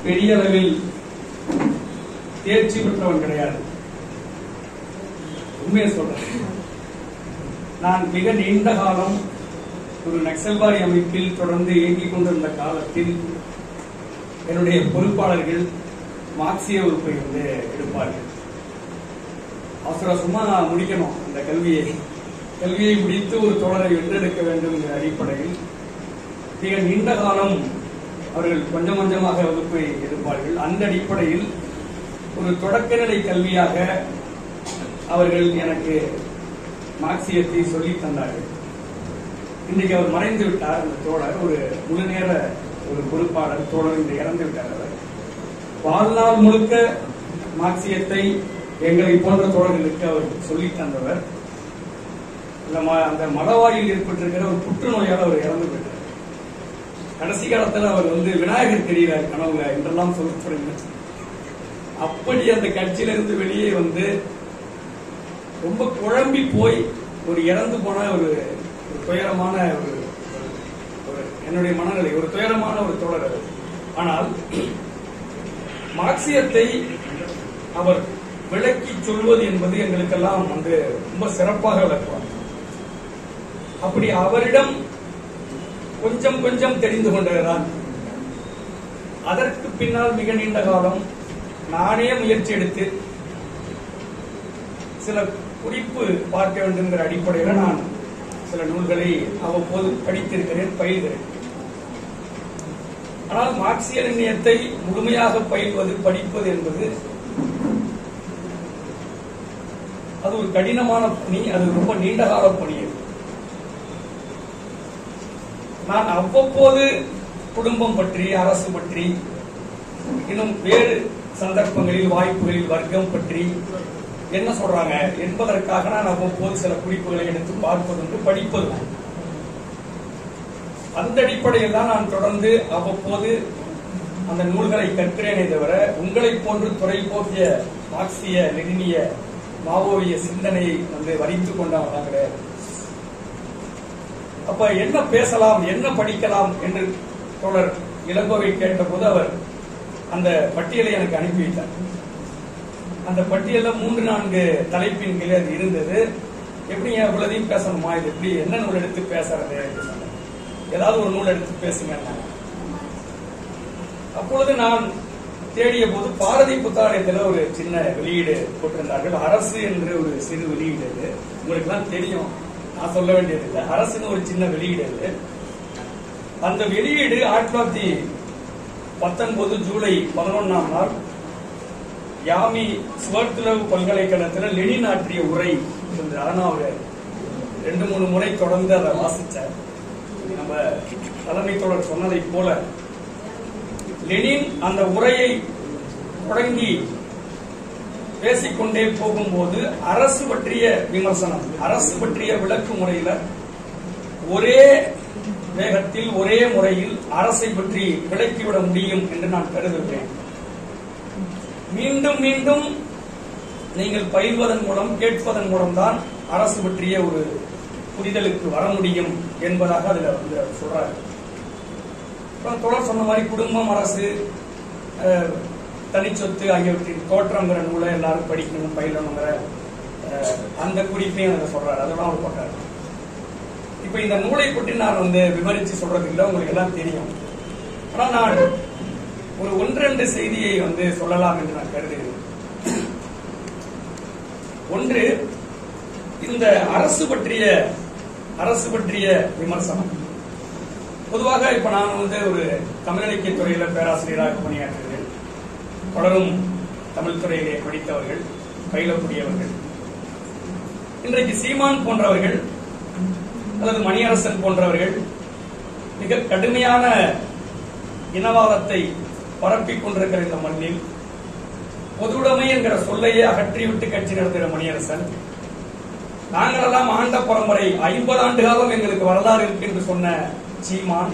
பெரிய அளவில் தேர்ச்சி பெற்றவன் கிடையாது உண்மையை சொல்றேன் நான் மிக நீண்ட காலம் ஒரு நக்சல்வாரி அமைப்பில் தொடர்ந்து இயங்கிக் கொண்டிருந்த காலத்தில் என்னுடைய பொறுப்பாளர்கள் மார்க்சிய வகுப்பை வந்து எடுப்பார்கள் அவசர அவசரமா முடிக்கணும் அந்த கல்வியை கல்வியை முடித்து ஒரு தோழரை வென்றெடுக்க வேண்டும் என்ற அடிப்படையில் மிக நீண்ட காலம் அவர்கள் கொஞ்சம் கொஞ்சமாக வகுப்பை எடுப்பார்கள் அந்த அடிப்படையில் ஒரு தொடக்கநிலை கல்வியாக அவர்கள் எனக்கு மார்க்சியத்தை சொல்லித் தந்தார்கள் இன்றைக்கு அவர் மறைந்து விட்டார் அந்த தோழர் ஒரு முழு நேர ஒரு பொறுப்பாளர் தோழர் இன்று இறந்து விட்டார் அவர் வாழ்நாள் முழுக்க மார்க்சியத்தை எங்களை போன்ற தோழர்களுக்கு அவர் சொல்லித் தந்தவர் அந்த ம- அந்த மலவாயில் ஏற்பட்டிருக்கிற ஒரு புற்றுநோயால் அவர் இறந்து விட்டார் கடைசி காலத்துல அவர் வந்து விநாயகர் தெரிகிறார் கனவுல என்றெல்லாம் சொல்லப்படுங்க அப்படி அந்த கட்சியில இருந்து வெளியே வந்து ரொம்ப குழம்பி போய் ஒரு இறந்து போன ஒரு ஒரு துயரமான ஒரு ஒரு- ஒரு என்னுடைய மனநிலை ஒரு துயரமான ஒரு தோழர் அவர் ஆனால் மார்க்சியத்தை அவர் விளக்கி சொல்வது என்பது எங்களுக்கெல்லாம் வந்து ரொம்ப சிறப்பாக விளக்குவார் அப்படி அவரிடம் கொஞ்சம் கொஞ்சம் தெரிந்து கொண்டதுதான் அதற்கு பின்னால் மிக நீண்ட காலம் நானே முயற்சி எடுத்து சில குறிப்பு பார்க்க வேண்டும் என்கிற அடிப்படையில் நான் சில நூல்களை அவ்வப்போது படித்திருக்கிறேன் பயில்கிறேன் ஆனால் மார்க்சிய நிர்ணயத்தை முழுமையாக பயில்வது படிப்பது என்பது அது ஒரு கடினமான பணி அது ரொம்ப நீண்ட கால பணி அது. நான் அவ்வப்போது குடும்பம் பற்றி அரசு பற்றி இன்னும் வேறு சந்தர்ப்பங்களில் வாய்ப்புகளில் வர்க்கம் பற்றி என்ன சொல்றாங்க என்பதற்காக நான் அவ்வப்போது சில குறிப்புகளை எடுத்து பார்ப்பதுண்டு படிப்பதும் அந்த அடிப்படையில் தான் நான் தொடர்ந்து அவ்வப்போது அந்த நூல்களை கற்கிறேனே தவிர உங்களைப் போன்று துறை போக்கிய மார்க்சிய லெனினிய மாவோவிய சிந்தனையை வந்து வரித்துக் கொண்டவன் தான் கிடையாது அப்ப என்ன பேசலாம் என்ன படிக்கலாம் என்று தோழர் இளங்கோவை கேட்டபோது அவர் அந்த பட்டியலை எனக்கு அனுப்பி வைத்தார் அந்த பட்டியல்ல மூன்று நான்கு தலைப்பின் கீழே அது இருந்தது எப்படி ஏன் இவ்வளதையும் பேசணுமா இது எப்படி என்ன நூல் எடுத்து பேசுறது என்று சொன்னார். ஏதாவது ஒரு நூல் எடுத்து பேசுங்க அப்பொழுது நான் தேடிய போது பாரதி புத்தாலயத்தில் ஒரு சின்ன வெளியீடு போட்டிருந்தார்கள் அரசு என்று ஒரு சிறு வெளியீடு அது உங்களுக்கு எல்லாம் தெரியும் நான் சொல்ல வேண்டியதில்லை அரசுன்னு ஒரு சின்ன வெளியீடு அது அந்த வெளியீடு ஆயிரத்தி தொள்ளாயிரத்தி பத்தொன்பது ஜூலை பதினொன்னாம் நாள் யாமி சுவர்த்துலவு பல்கலைக்கழகத்தில் லெனின் ஆற்றிய உரை இருந்தது அதை நான் ஒரு ரெண்டு மூணு முறை தொடர்ந்து அதை வாசிச்சேன் நம்ம தலைமை தொடர் சொன்னதை போல லெனின் அந்த உரையை தொடங்கி பேசிக்கொண்டே போகும்போது அரசு பற்றிய விமர்சனம் அரசு பற்றிய விளக்கு முறையில ஒரே வேகத்தில் ஒரே முறையில் அரசை பற்றி விளக்கிவிட முடியும் என்று நான் கருதுகிறேன் மீண்டும் மீண்டும் நீங்கள் பயில்வதன் மூலம் கேட்பதன் மூலம்தான் அரசு பற்றிய ஒரு புரிதலுக்கு வர முடியும் என்பதாக அதுல வந்து அவர் சொல்றாரு அப்புறம் தொடர் சொன்ன மாதிரி குடும்பம் அரசு அஹ், தனிச்சொத்து ஆகியவற்றின் தோற்றங்கிற நூலை எல்லாரும் படிக்கணும் பயிலணுங்கிற அஹ், அந்த குறிப்பையும் அதில் சொல்றாரு அதெல்லாம் அவர் போட்டாரு இப்ப இந்த நூலை பற்றி நான் வந்து விவரிச்சு சொல்றது இல்லை உங்களுக்கு எல்லாம் தெரியும் ஆனா நான் ஒரு ஒன்றெண்டு செய்தியை வந்து சொல்லலாம் என்று நான் கருதுகிறேன் ஒன்று இந்த அரசு பற்றிய அரசு பற்றிய விமர்சனம் பொதுவாக இப்ப நான் வந்து ஒரு தமிழ் இலக்கிய துறையில பேராசிரியராக பணியாற்றுகிறேன் பலரும் தமிழ் துறையிலே படித்தவர்கள் பயிலக்கூடியவர்கள் இன்றைக்கு சீமான் போன்றவர்கள் அல்லது மணியரசன் போன்றவர்கள் மிக கடுமையான இனவாதத்தை பரப்பிக் கொண்டிருக்கிற இந்த மண்ணில் பொதுவுடைமை என்கிற சொல்லையே அகற்றிவிட்டு கட்சி நடத்துகிற மணியரசன் நாங்களெல்லாம் ஆண்ட பரம்பரை ஐம்பது ஆண்டு காலம் எங்களுக்கு வரலாறு இருக்கு என்று சொன்ன சீமான்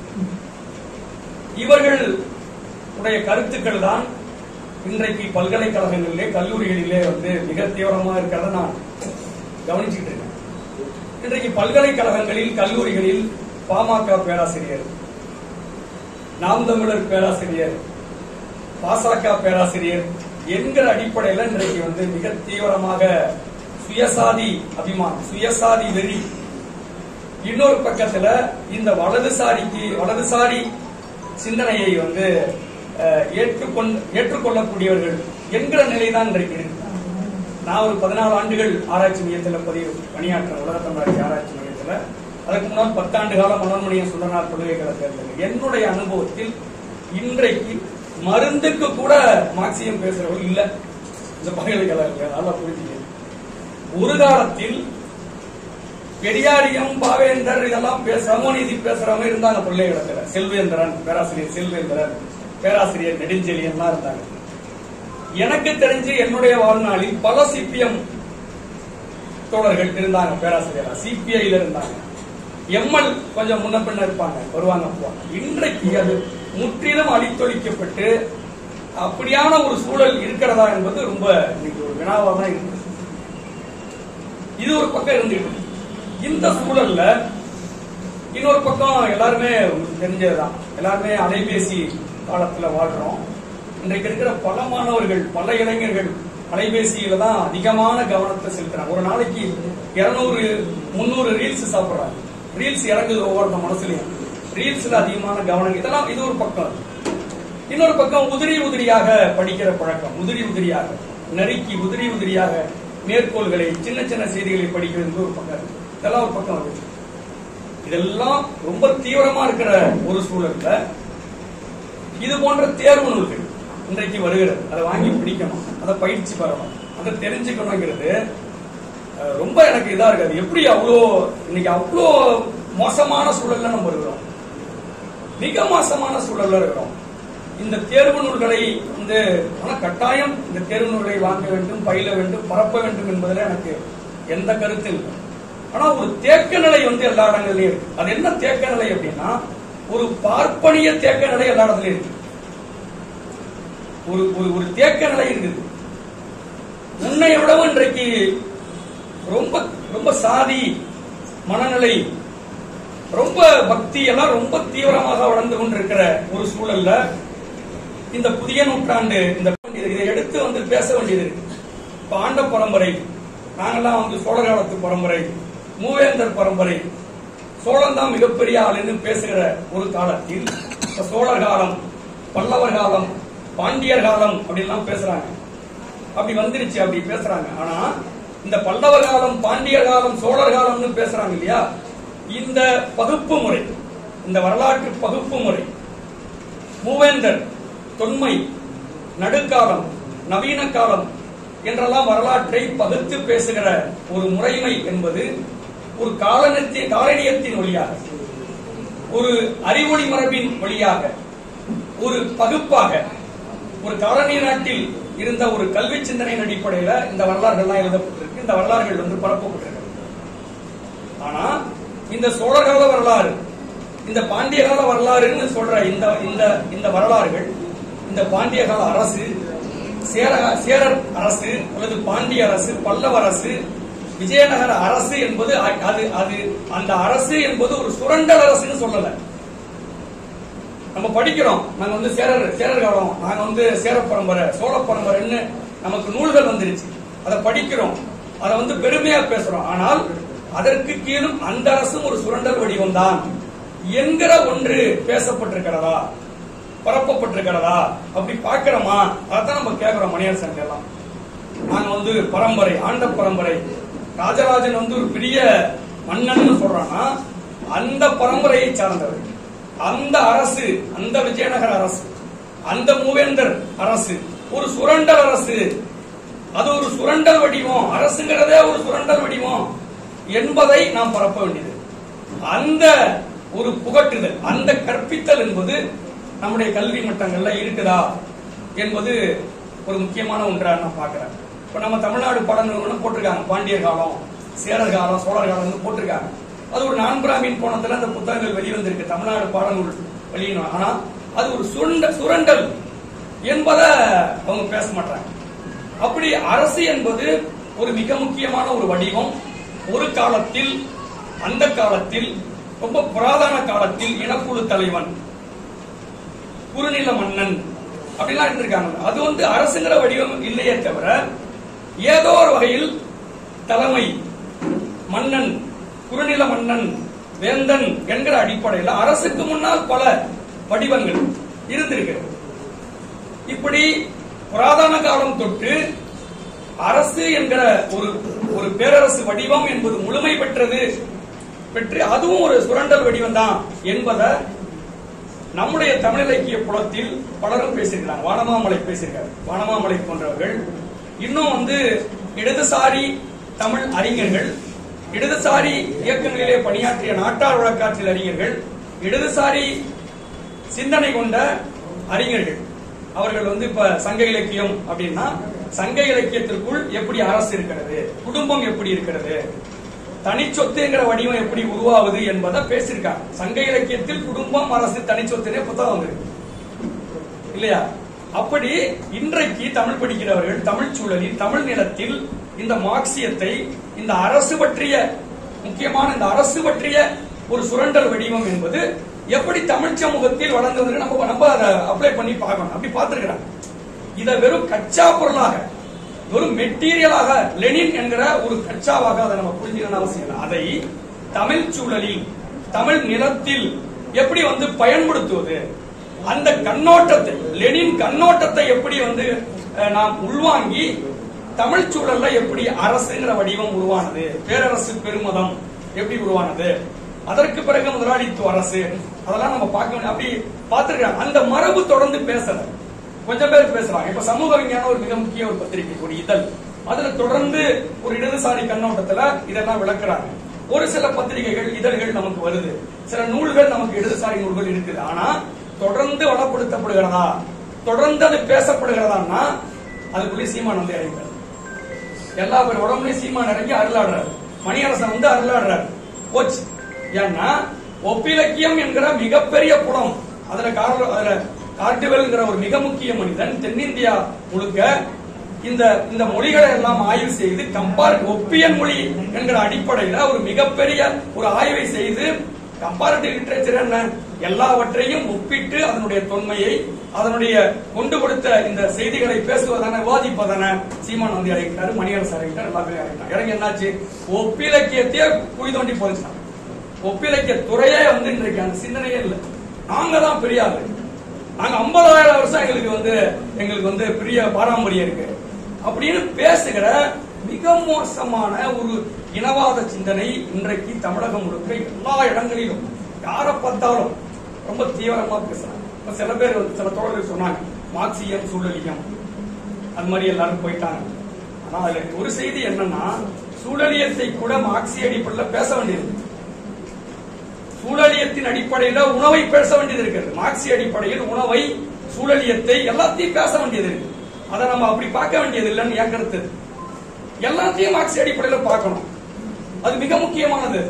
இவர்கள் உடைய கருத்துக்கள் தான் இன்றைக்கு பல்கலைக்கழகங்களிலே கல்லூரிகளிலே வந்து மிக தீவிரமா இருக்கிறத நான் கவனிச்சுட்டு இருக்கேன் இன்றைக்கு பல்கலைக்கழகங்களில் கல்லூரிகளில் பாமக பேராசிரியர் நாம் தமிழர் பேராசிரியர் பாசக பேராசிரியர் என்கிற அடிப்படையில இன்றைக்கு வந்து மிக தீவிரமாக சுயசாதி அபிமானம் சுயசாதி வெறி இன்னொரு பக்கத்துல இந்த வலதுசாரிக்கு வலதுசாரி சிந்தனையை வந்து அஹ், ஏற்றுக்கொண்டு ஏற்றுக்கொள்ளக்கூடியவர்கள் என்கிற நிலைதான் இன்றைக்கு இருக்கு நான் ஒரு பதினாலு ஆண்டுகள் ஆராய்ச்சி மையத்தில் பதிவு பணியாற்ற உலக தமிழாட்சி ஆராய்ச்சி மையத்தில் அதுக்கு முன்னால் பத்தாண்டு காலம் மனோன்மணியம் சுடனார் பல்கலைக்கழகத்தில் என்னுடைய அனுபவத்தில் இன்றைக்கு மருந்துக்கு கூட மார்க்சியம் பேசுறவர்கள் இல்ல இந்த பல்கலைக்கழகத்தில் நல்லா புரிஞ்சுக்க ஒரு காலத்தில் பெரியாரியம் பாவேந்தர் இதெல்லாம் பேச சமூகநீதி பேசுறவங்க இருந்தாங்க பல்கலைக்கழகத்துல செல்வேந்திரன் பேராசிரியர் செல்வேந்திரன் பேராசிரியர் நெடுஞ்செழியன்லாம் இருந்தாங்க எனக்கு தெரிஞ்சு என்னுடைய வாழ்நாளில் பல சிபிஎம் தோழர்கள் இருந்தாங்க பேராசிரியரா சிபிஐல இருந்தாங்க எம்எல் கொஞ்சம் முன்ன பின்ன இருப்பாங்க வருவாங்க போவாங்க இன்றைக்கு அது முற்றிலும் அழித்தொழிக்கப்பட்டு அப்படியான ஒரு சூழல் இருக்கிறதா என்பது ரொம்ப இன்னைக்கு ஒரு வினாவா தான் இருக்கு இது ஒரு பக்கம் இருந்துட்டு இருக்கு. இந்த சூழல்ல இன்னொரு பக்கம் எல்லாருமே உங்களுக்கு தெரிஞ்சதுதான் எல்லாருமே அலைபேசி காலத்துல வாழ்றோம் இன்றைக்கு இருக்கிற பல மாணவர்கள் பல இளைஞர்கள் அலைபேசியில தான் அதிகமான கவனத்தை செலுத்துறாங்க ஒரு நாளைக்கு இருநூறு முந்நூறு ரீல்ஸ் சாப்பிடுறாங்க ரீல்ஸ் இறங்குது ஒவ்வொருத்த மனசுலயும் ரீல்ஸ்ல அதிகமான கவனம் இதெல்லாம் இது ஒரு பக்கம் இன்னொரு பக்கம் உதிரி உதிரியாக படிக்கிற பழக்கம் உதிரி உதிரியாக நறுக்கி உதிரி உதிரியாக மேற்கோள்களை சின்ன சின்ன செய்திகளை படிக்கிறது ஒரு பக்கம் இருக்கு. இதெல்லாம் ஒரு பக்கம் வருது இதெல்லாம் ரொம்ப தீவிரமா இருக்கிற ஒரு சூழல்ல இது போன்ற தேர்வு நூல்கள் இன்றைக்கு வருகிறது அதை வாங்கி பிடிக்கணும் அதை பயிற்சி பெறணும் அதை தெரிஞ்சுக்கணுங்கிறது அஹ், ரொம்ப எனக்கு இதா இருக்காது எப்படி அவ்வளோ இன்னைக்கு அவ்வளோ மோசமான சூழல்ல நம்ம இருக்கிறோம் மிக மோசமான சூழல்ல இருக்கிறோம் இந்த தேர்வு நூல்களை வந்து ஆனா கட்டாயம் இந்த தேர்வு நூல்களை வாங்க வேண்டும் பயில வேண்டும் பரப்ப வேண்டும் என்பதில் எனக்கு எந்த கருத்து இல்லை ஆனா ஒரு தேக்க நிலை வந்து எல்லா இடங்கள்லயும் இருக்கு அது என்ன தேக்க நிலை அப்படின்னா ஒரு பார்ப்பனிய தேக்க நிலை எல்லா இடத்துலயும் இருக்கு ஒரு ஒரு ஒரு தேக்க நிலை இருக்குது முன்னைய விடவும் இன்றைக்கு ரொம்ப ரொம்ப சாதி மனநிலை ரொம்ப பக்தி எல்லாம் ரொம்ப தீவிரமாக வளர்ந்து கொண்டிருக்கிற ஒரு சூழல்ல இந்த புதிய நூற்றாண்டு இந்த இதை இதை எடுத்து வந்து பேச வேண்டியது இருக்கு இப்ப ஆண்ட பரம்பரை நாங்கெல்லாம் வந்து சோழ காலத்து பரம்பரை மூவேந்தர் பரம்பரை சோழன் தான் மிகப்பெரிய ஆளுன்னு பேசுகிற ஒரு காலத்தில் இப்ப சோழர் காலம் பல்லவர் காலம் பாண்டியர் காலம் அப்படின்லாம் பேசுறாங்க அப்படி வந்துருச்சு அப்படி பேசுறாங்க ஆனா இந்த பல்லவர் காலம் பாண்டியர் காலம் சோழர் காலம்னு பேசுறாங்க இல்லையா இந்த பகுப்பு முறை இந்த வரலாற்று பகுப்பு முறை மூவேந்தர் தொன்மை நடுக்காலம் நவீன காலம் என்றெல்லாம் வரலாற்றை பகுத்து பேசுகிற ஒரு முறைமை என்பது ஒரு காலனத்தின் காலனியத்தின் வழியாக ஒரு அறிவொளி மரபின் வழியாக ஒரு பகுப்பாக ஒரு காலனி நாட்டில் இருந்த ஒரு கல்வி சிந்தனையின் அடிப்படையில இந்த வரலாறுகள்லாம் எழுதப்பட்டிருக்கு இந்த வரலாறுகள் வந்து பரப்பப்பட்டிருக்கு ஆனா இந்த சோழகால வரலாறு இந்த பாண்டிய கால வரலாறுன்னு சொல்ற இந்த இந்த இந்த வரலாறுகள் இந்த பாண்டிய கால அரசு சேர சேரர் அரசு அல்லது பாண்டிய அரசு பல்லவ அரசு விஜயநகர அரசு என்பது அ- அது அது அந்த அரசு என்பது ஒரு சுரண்டல் அரசுன்னு சொல்லல நம்ம படிக்கிறோம் நாங்க வந்து சேரர் சேரர் காலம் நாங்க வந்து சேர பரம்பரை சோழ பரம்பரைன்னு நமக்கு நூல்கள் வந்துருச்சு அதை படிக்கிறோம் அதை வந்து பெருமையா பேசுறோம் ஆனால் அதற்கு கீழும் அந்த அரசும் ஒரு சுரண்டல் வடிவம் தான் என்கிற ஒன்று பேசப்பட்டிருக்கிறதா பரப்பப்பட்டிருக்கிறதா அப்படி பார்க்கிறோமா அதான் நம்ம கேட்கிறோம் மணியரசன் எல்லாம் நாங்க வந்து பரம்பரை ஆண்ட பரம்பரை ராஜராஜன் வந்து ஒரு பெரிய மன்னன் சொல்றான்னா அந்த பரம்பரையை சார்ந்தவர் அந்த அரசு அந்த விஜயநகர அரசு அந்த மூவேந்தர் அரசு ஒரு சுரண்டல் அரசு அது ஒரு சுரண்டல் வடிவம் அரசுங்கிறதே ஒரு சுரண்டல் வடிவம் என்பதை நாம் பரப்ப வேண்டியது அந்த ஒரு புகட்டுதல் அந்த கற்பித்தல் என்பது நம்முடைய கல்வி மட்டங்கள்ல இருக்குதா என்பது ஒரு முக்கியமான ஒன்றா நான் பார்க்கிறேன் இப்ப நம்ம தமிழ்நாடு பாட நிறுவனம் போட்டிருக்காங்க பாண்டியர் காலம் சேரர் காலம் சோழர் காலம்னு போட்டிருக்காங்க அது ஒரு நான் பிராமின் கோணத்துல அந்த புத்தகங்கள் வெளிவந்திருக்கு தமிழ்நாடு பாடநூல் வெளியிடும் ஆனா அது ஒரு சுரண்ட சுரண்டல் என்பதை அவங்க பேச மாட்டாங்க அப்படி அரசு என்பது ஒரு மிக முக்கியமான ஒரு வடிவம் ஒரு காலத்தில் அந்த காலத்தில் ரொம்ப புராதன காலத்தில் இனக்குழு தலைவன் குறுநில மன்னன் அப்படிலாம் இருந்திருக்காங்க அது வந்து அரசுங்கிற வடிவம் இல்லையே தவிர ஏதோ ஒரு வகையில் தலைமை மன்னன் குறுநில மன்னன் வேந்தன் என்கிற அடிப்படையில் அரசுக்கு முன்னால் பல வடிவங்கள் இருந்திருக்கிறது இப்படி புராதன காலம் தொட்டு அரசு என்கிற ஒரு ஒரு பேரரசு வடிவம் என்பது முழுமை பெற்றது பெற்று அதுவும் ஒரு சுரண்டல் வடிவம் தான் என்பதை நம்முடைய தமிழ் இலக்கிய புலத்தில் பலரும் பேசியிருக்கிறாங்க வானமாமலை பேசியிருக்காரு வானமாமலை போன்றவர்கள் இன்னும் வந்து இடதுசாரி தமிழ் அறிஞர்கள் இடதுசாரி இயக்கங்களிலே பணியாற்றிய நாட்டார் வழக்காற்றில் அறிஞர்கள் இடதுசாரி சிந்தனை கொண்ட அறிஞர்கள் அவர்கள் வந்து இப்ப சங்க இலக்கியம் அப்படின்னா சங்க இலக்கியத்திற்குள் எப்படி அரசு இருக்கிறது குடும்பம் எப்படி இருக்கிறது தனிச்சொத்துங்கிற வடிவம் எப்படி உருவாகுது என்பதை பேசியிருக்காங்க சங்க இலக்கியத்தில் குடும்பம் அரசு தனிச்சொத்துனே புத்தகம் வந்திருக்கு இல்லையா அப்படி இன்றைக்கு தமிழ் படிக்கிறவர்கள் தமிழ் சூழலில் தமிழ் நிலத்தில் இந்த மார்க்சியத்தை இந்த அரசு பற்றிய முக்கியமான இந்த அரசு பற்றிய ஒரு சுரண்டல் வடிவம் என்பது எப்படி தமிழ் சமூகத்தில் வளர்ந்து வந்து நம்ம நம்ம அதை அப்ளை பண்ணி பார்க்கணும் அப்படி பார்த்திருக்கிறாங்க இதை வெறும் கச்சா பொருளாக வெறும் மெட்டீரியலாக லெனின் என்கிற ஒரு கச்சாவாக அதை நம்ம புரிஞ்சுக்கணும் அவசியம் இல்லை அதை தமிழ் சூழலில் தமிழ் நிலத்தில் எப்படி வந்து பயன்படுத்துவது அந்த கண்ணோட்டத்தை லெனின் கண்ணோட்டத்தை எப்படி வந்து அஹ், நாம் உள்வாங்கி தமிழ் சூழல்ல எப்படி அரசுங்கிற வடிவம் உருவானது பேரரசு பெருமதம் எப்படி உருவானது அதற்கு பிறகு முதலாளித்துவ அரசு அதெல்லாம் நம்ம பார்க்க வேண்டிய அப்படி பார்த்திருக்காங்க அந்த மரபு தொடர்ந்து பேசல கொஞ்சம் பேர் பேசுறாங்க இப்ப சமூக விஞ்ஞானம் ஒரு மிக முக்கிய ஒரு பத்திரிகை ஒரு இதழ் அதுல தொடர்ந்து ஒரு இடதுசாரி கண்ணோட்டத்துல இதெல்லாம் விளக்குறாங்க ஒரு சில பத்திரிகைகள் இதழ்கள் நமக்கு வருது சில நூல்கள் நமக்கு இடதுசாரி நூல்கள் இருக்குது ஆனா தொடர்ந்து வளப்படுத்தப்படுகிறதா தொடர்ந்து அது பேசப்படுகிறதான்னா அதுக்குள்ளே சீமான் வந்து இறங்கிறார் எல்லா பேர் உடம்புலயும் சீமான் இறங்கி அருளாடுறாரு மணியரசன் வந்து அருளாடுறாரு போச்சு ஏன்னா ஒப்பிலக்கியம் என்கிற மிகப்பெரிய புலம் அதுல கார்ல அதுல கார்டிவெல்ங்கிற ஒரு மிக முக்கிய மனிதன் தென்னிந்தியா முழுக்க இந்த இந்த மொழிகளை எல்லாம் ஆய்வு செய்து கம்பார் ஒப்பியல் மொழி என்கிற அடிப்படையில ஒரு மிகப்பெரிய ஒரு ஆய்வை செய்து கம்பாரிட்டிவ் லிட்டரேச்சர் என்ன எல்லாவற்றையும் ஒப்பிட்டு அதனுடைய தொன்மையை அதனுடைய கொண்டு கொடுத்த இந்த செய்திகளை பேசுவதான விவாதிப்பதான சீமான் வந்து இறங்கிட்டாரு மணியரசு இறங்கிட்டார் எல்லா பேரும் இறங்கிட்டார் இறங்கி என்னாச்சு ஒப்பிலக்கியத்தையே குழி தோண்டி போதிச்சான் ஒப்பிலக்கிய துறையே வந்து இன்றைக்கு அந்த சிந்தனையே இல்லை நாங்க தான் பெரிய ஆளு நாங்க 50000 வருஷம் எங்களுக்கு வந்து எங்களுக்கு வந்து பெரிய பாரம்பரியம் இருக்கு அப்படின்னு பேசுகிற மிக மோசமான ஒரு இனவாத சிந்தனை இன்றைக்கு தமிழகம் முழுக்க எல்லா இடங்களிலும் யாரை பார்த்தாலும் ரொம்ப தீவிரமா பேசுறாங்க இப்ப சில பேர் வந்து சில தோழர்கள் சொன்னாங்க மார்க்சியம் சூழலியம் அது மாதிரி எல்லாரும் போயிட்டாங்க ஆனா அதுல ஒரு செய்தி என்னன்னா சூழலியத்தை கூட மார்க்சிய அடிப்படையில் பேச வேண்டியது சூழலியத்தின் அடிப்படையில உணவை பேச வேண்டியது இருக்கிறது மார்க்சிய அடிப்படையில் உணவை சூழலியத்தை எல்லாத்தையும் பேச வேண்டியது இருக்கு அதை நம்ம அப்படி பார்க்க வேண்டியது இல்லைன்னு என் கருத்து எல்லாத்தையும் மார்க்சிய அடிப்படையில பார்க்கணும் அது மிக முக்கியமானது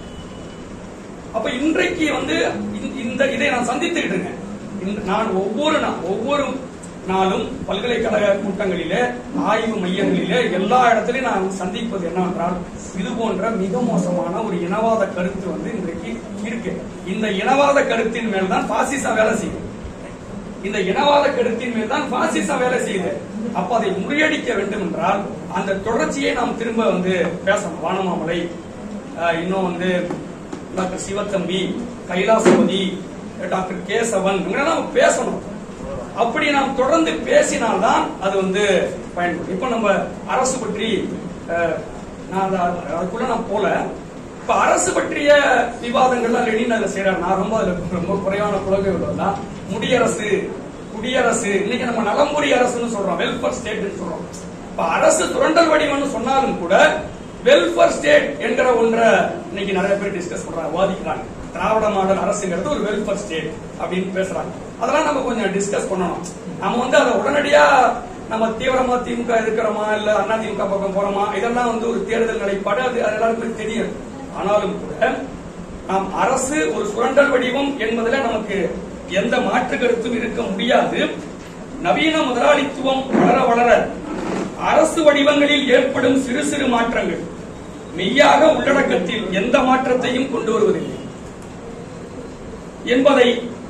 அப்ப இன்றைக்கு வந்து இந்த- இந்த இதை நான் சந்தித்துக்கிட்டு இருக்கேன் இந்த- நான் ஒவ்வொரு நா- ஒவ்வொரு நாளும் பல்கலைக்கழக கூட்டங்களிலே ஆய்வு மையங்களிலே எல்லா இடத்திலையும் நான் சந்திப்பது என்னவென்றால் இது போன்ற மிக மோசமான ஒரு இனவாத கருத்து வந்து இன்றைக்கு இருக்கு இந்த இனவாத கருத்தின் மேல் தான் பாசிசம் வேலை செய்யுது இந்த இனவாத கருத்தின் மேல் தான் பாசிசம் வேலை செய்யுது அப்ப அதை முறியடிக்க வேண்டும் என்றால் அந்த தொடர்ச்சியை நாம் திரும்ப வந்து பேசணும் வானமாமலை அஹ், இன்னும் வந்து டாக்டர் சிவத்தம்பி கைலாசபதி டாக்டர் கேசவன் இவங்கெல்லாம் நம்ம பேசணும் அப்படி நாம் தொடர்ந்து பேசினால்தான் அது வந்து பயன்படும் இப்ப நம்ம அரசு பற்றி அஹ், நான் அத- அதுக்குள்ள நான் போல இப்ப அரசு பற்றிய விவாதங்கள்லாம் லெனின் அதுல செய்யறாரு நான் ரொம்ப அதுல ரொம்ப குறைவான புலகை உள்ளதுதான் முடியரசு குடியரசு இன்னைக்கு நம்ம நலம்புரி அரசுன்னு சொல்றோம் வெல்ஃபேர் ஸ்டேட்னு சொல்றோம் இப்ப அரசு சுரண்டல் வடிவம்னு சொன்னாலும் கூட வெல்ஃபேர் ஸ்டேட் என்கிற ஒன்றை இன்னைக்கு நிறைய பேர் டிஸ்கஸ் பண்றாங்க வாதிக்கிறாங்க திராவிட மாடல் அரசுங்கிறது ஒரு வெல்ஃபேர் ஸ்டேட் அப்படின்னு பேசுறாங்க அதெல்லாம் நம்ம கொஞ்சம் டிஸ்கஸ் பண்ணணும் நம்ம வந்து அதை உடனடியா நம்ம தீவிரமா திமுக இருக்கிறோமா இல்ல அண்ணா திமுக பக்கம் போறோமா இதெல்லாம் வந்து ஒரு தேர்தல் நிலைப்பாடு அது அது எல்லாருக்குமே தெரியும் ஆனாலும் கூட நாம் அரசு ஒரு சுரண்டல் வடிவம் என்பதில் நமக்கு எந்த மாற்று கருத்தும் இருக்க முடியாது நவீன முதலாளித்துவம் வளர வளர அரசு வடிவங்களில் ஏற்படும் சிறு சிறு மாற்றங்கள் மெய்யாக உள்ளடக்கத்தில் எந்த மாற்றத்தையும் கொண்டு வருவதில்லை என்பதை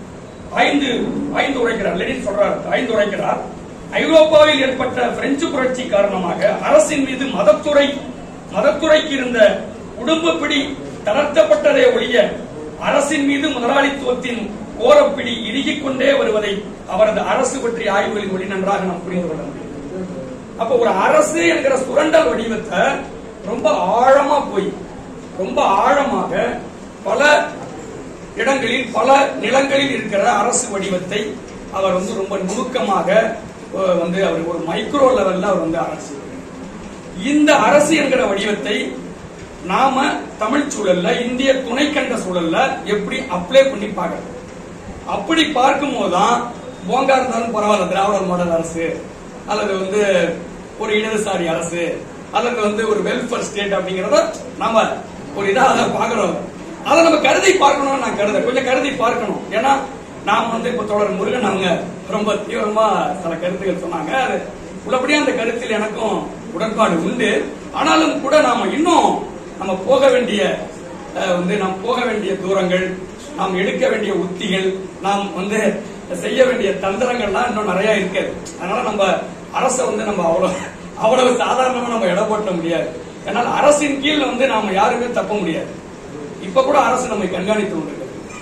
ஐந்து ஐந்து உரைக்கிறார் லெனின் சொல்றார் ஐந்து உரைக்கிறார் ஐரோப்பாவில் ஏற்பட்ட பிரெஞ்சு புரட்சி காரணமாக அரசின் மீது மதத்துறை மதத்துறைக்கு இருந்த குடும்ப பிடி தளர்த்தப்பட்டதே ஒழிய அரசின் மீது முதலாளித்துவத்தின் கோரப்பிடி இறுகிக் கொண்டே வருவதை அவரது அரசு பற்றிய ஆய்வுகளின் ஒளி நன்றாக நாம் புரிந்து கொள்ள முடியும் அப்ப ஒரு அரசு என்கிற சுரண்டல் வடிவத்தை ரொம்ப ஆழமா போய் ரொம்ப ஆழமாக பல இடங்களில் பல நிலங்களில் இருக்கிற அரசு வடிவத்தை அவர் வந்து ரொம்ப நுணுக்கமாக அஹ், வந்து அவர் ஒரு மைக்ரோ லெவல்ல அவர் வந்து அரசு இந்த அரசு என்கிற வடிவத்தை நாம தமிழ் சூழல்ல இந்திய துணைக்கண்ட சூழல்ல எப்படி அப்ளை பண்ணி பார்க்கறது அப்படி பார்க்கும் போதுதான் போங்கா இருந்தாலும் பரவாயில்ல திராவிடர் மாடல் அரசு அல்லது வந்து ஒரு இடதுசாரி அரசு அல்லது வந்து ஒரு வெல்ஃபேர் ஸ்டேட் அப்படிங்கறத நாம ஒரு இதா அதை பார்க்கறோம் அதை நம்ம கருதி பார்க்கணும்னு நான் கருத கொஞ்சம் கருதி பார்க்கணும் ஏன்னா நாம் வந்து இப்ப தொடர் முருகன் அவங்க ரொம்ப தீவிரமா சில கருத்துக்கள் சொன்னாங்க அது உள்ளபடியே அந்த கருத்தில் எனக்கும் உடன்பாடு உண்டு ஆனாலும் கூட நாம இன்னும் நம்ம போக வேண்டிய அஹ், வந்து நாம் போக வேண்டிய தூரங்கள் நாம் எடுக்க வேண்டிய உத்திகள் நாம் வந்து செய்ய வேண்டிய தந்திரங்கள்லாம் இன்னும் நிறைய இருக்கு அதனால நம்ம அரசை வந்து நம்ம அவ்வளவு அவ்வளவு சாதாரணமா நம்ம இட போட்ட முடியாது ஏன்னா அரசின் கீழ் வந்து நாம யாருமே தப்ப முடியாது இப்ப கூட அரசு நம்மை கண்காணித்து கொண்டிருக்கிறது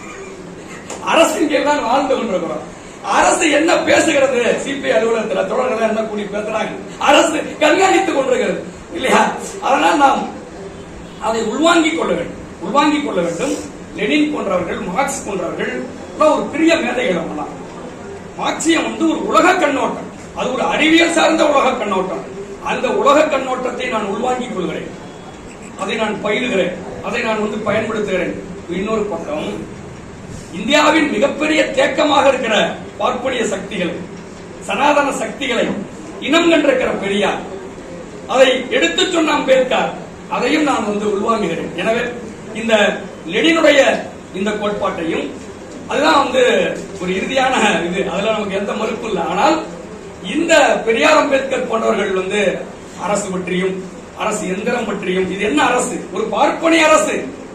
அரசின் கீழ் தான் வாழ்ந்து கொண்டிருக்கிறோம் அரசு என்ன பேசுகிறது சிபிஐ அலுவலகத்துல தொடர்கள் என்ன கூடி பேசுறாங்க அரசு கண்காணித்துக் கொண்டிருக்கிறது இல்லையா அதனால் நாம் அதை உள்வாங்கிக் கொள்ள வேண்டும் உள்வாங்கிக் கொள்ள வேண்டும் லெனின் போன்றவர்கள் மார்க்ஸ் போன்றவர்கள் எல்லாம் ஒரு பெரிய மேதைகள் அவங்கலாம் மார்க்சியம் வந்து ஒரு உலக கண்ணோட்டம் அது ஒரு அறிவியல் சார்ந்த உலக கண்ணோட்டம் அந்த உலக கண்ணோட்டத்தை நான் உள்வாங்கிக் கொள்கிறேன் அதை நான் பயிலுகிறேன் அதை நான் வந்து பயன்படுத்துகிறேன் இன்னொரு பக்கம் இந்தியாவின் மிகப்பெரிய தேக்கமாக இருக்கிற பார்ப்பனிய சக்திகளை சனாதன சக்திகளை இனம் கண்டிருக்கிற பெரியார் அதை எடுத்துச் சொன்ன அம்பேத்கர் அதையும் நான் வந்து உள்வாங்குகிறேன் எனவே இந்த லெனினுடைய இந்த கோட்பாட்டையும் அதுதான் வந்து ஒரு இறுதியான இது அதுல நமக்கு எந்த மறுப்பும் இல்லை ஆனால் இந்த பெரியார் அம்பேத்கர் போன்றவர்கள் வந்து அரசு பற்றியும் அரசு எந்திரம் பற்றியும் இது என்ன அரசு ஒரு பார்ப்பனிய அரசு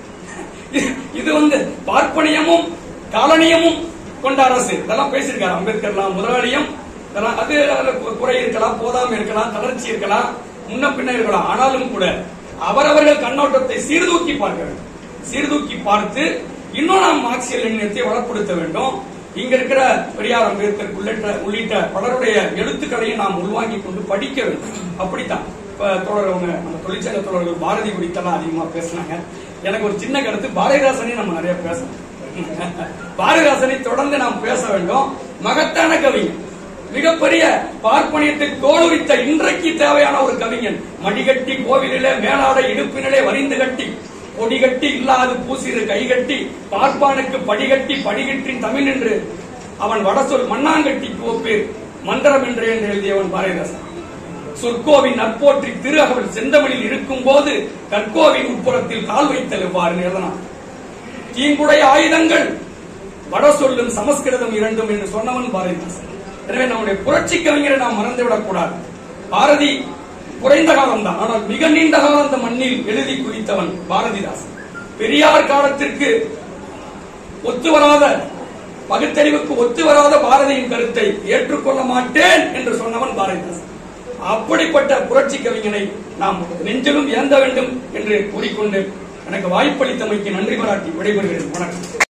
இது வந்து பார்ப்பனியமும் காலனியமும் கொண்ட அரசு இதெல்லாம் பேசியிருக்காரு அம்பேத்கர்லாம் முதலாளியும் இதெல்லாம் அது அதுல கு- குறை இருக்கலாம் போதாம இருக்கலாம் தளர்ச்சி இருக்கலாம் முன்ன பின்ன இருக்கலாம் ஆனாலும் கூட அவரவர்கள் கண்ணோட்டத்தை சீர்தூக்கி பார்க்க வேண்டும் சீர்தூக்கி பார்த்து இன்னும் நாம் மார்க்சிய லெனினத்தை வளப்படுத்த வேண்டும் இங்க இருக்கிற பெரியார் அம்பேத்கர் உள்ளிட்ட உள்ளிட்ட பலருடைய எழுத்துக்களையும் நாம் உள்வாங்கிக் கொண்டு படிக்க வேண்டும் அப்படித்தான் இப்ப தோழர் அவங்க நம்ம தொழிற்சங்க தோழர்கள் பாரதி குறித்தெல்லாம் அதிகமா பேசினாங்க எனக்கு ஒரு சின்ன கருத்து பாரதிதாசனையும் நம்ம நிறைய பேசணும் பாரதிதாசனை தொடர்ந்து நாம் பேச வேண்டும் மகத்தான கவிஞன் மிகப்பெரிய பார்ப்பனியத்தை தோலுரித்த இன்றைக்கு தேவையான ஒரு கவிஞன் மடிகட்டி கோவிலிலே மேலாடை இடுப்பினிலே வரிந்து கட்டி கொடிகட்டி இல்லாது பூசிறு கைகட்டி பார்ப்பானுக்கு படிகட்டி படிகற்றின் தமிழ் என்று அவன் வடசொல் மண்ணாங்கட்டி கோப்பேர் மந்திரம் என்று என்று எழுதியவன் பாரதிதாசன் சொற்கோவின் நற்போற்றி திரு அவள் செந்தமிழில் இருக்கும் போது கற்கோவின் உட்புறத்தில் கால் வைத்தல் எவ்வாறு எழுதலாம் தீங்குடைய ஆயுதங்கள் வட சொல்லும் சமஸ்கிருதம் இரண்டும் என்று சொன்னவன் பாரதிதாசன் எனவே நம்முடைய புரட்சி கவிஞரை நாம் மறந்துவிடக் கூடாது பாரதி குறைந்த காலம் தான் ஆனால் மிக நீண்ட காலம் அந்த மண்ணில் எழுதி குவித்தவன் பாரதிதாசன் பெரியார் காலத்திற்கு ஒத்து வராத பகுத்தறிவுக்கு ஒத்து வராத பாரதியின் கருத்தை ஏற்றுக்கொள்ள மாட்டேன் என்று சொன்னவன் பாரதிதாசன் அப்படிப்பட்ட புரட்சி கவிஞனை நாம் நெஞ்சிலும் ஏந்த வேண்டும் என்று கூறிக்கொண்டு எனக்கு வாய்ப்பளித்தமைக்கு நன்றி பாராட்டி விடைபெறுகிறேன் வணக்கம்